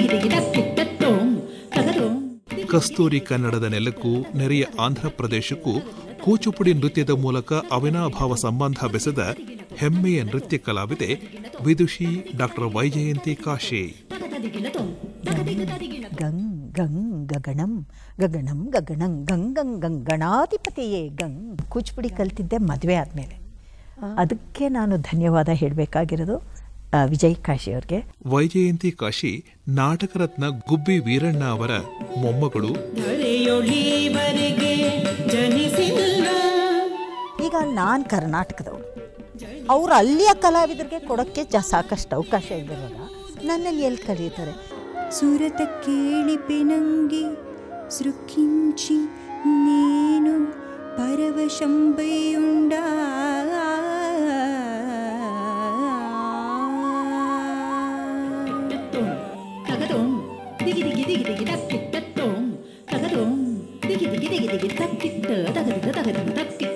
ಕಸ್ತೂರಿ ಕನ್ನಡದ ನೆಲಕ್ಕೂ ನೆರೆಯ ಆಂಧ್ರಪ್ರದೇಶಕ್ಕೂ ಕೂಚುಪುಡಿ ನೃತ್ಯದ ಮೂಲಕ ಅವಿನಾಭಾವ ಸಂಬಂಧ ಬೆಸೆದ ಹೆಮ್ಮೆಯ ನೃತ್ಯ ಕಲಾವಿದೆ ವಿದುಷಿ ಡಾಕ್ಟರ್ ವೈಜಯಂತಿ ಕಾಶಿ ಗಂ ಗಂ ಗಗಣಂ ಗಗಣಂ ಗಗಣಂ ಗಂ ಗಂ ಗಂ ಗಣಾಧಿಪತಿಯೇ ಗಂ ಕೂಚಿಪುಡಿ ಕಲ್ತಿದ್ದೆ ಮದುವೆ ಆದಮೇಲೆ ಅದಕ್ಕೆ ನಾನು ಧನ್ಯವಾದ ಹೇಳಬೇಕಾಗಿರೋದು ವಿಜಯ್ ಕಾಶಿ ಅವ್ರಿಗೆ ವೈಜಯಂತಿ ಕಾಶಿ ನಾಟಕ ರತ್ನ ಗುಬ್ಬಿ ವೀರಣ್ಣ ಅವರ ಮೊಮ್ಮಗಳು ಧರೆಯೊಳೀವರೆಗೆ ಜನಿಸಿಲ್ಲ ಈಗ ನಾನು ಕರ್ನಾಟಕದವಳು ಅವರು ಅಲ್ಲಿಯ ಕಲಾವಿದರಿಗೆ ಕೊಡೋಕ್ಕೆ ಜ ಸಾಕಷ್ಟು ಅವಕಾಶ ಇದ್ದಿರುವಾಗ ನನ್ನಲ್ಲಿ ಎಲ್ಲಿ ಕಲಿಯುತ್ತಾರೆ ಸುರತ ಕೇಳಿಪೆನಂಗೆ ಸೃಕಿಂಚಿ నేను పరవశంబయుండ తగదోం దిగి దిగి దిగి దిగి తక్కిట్టోం తగదోం దిగి దిగి దిగి దిగి తక్కిట్ట తగదిగ తగదిగ తక్కిట్ట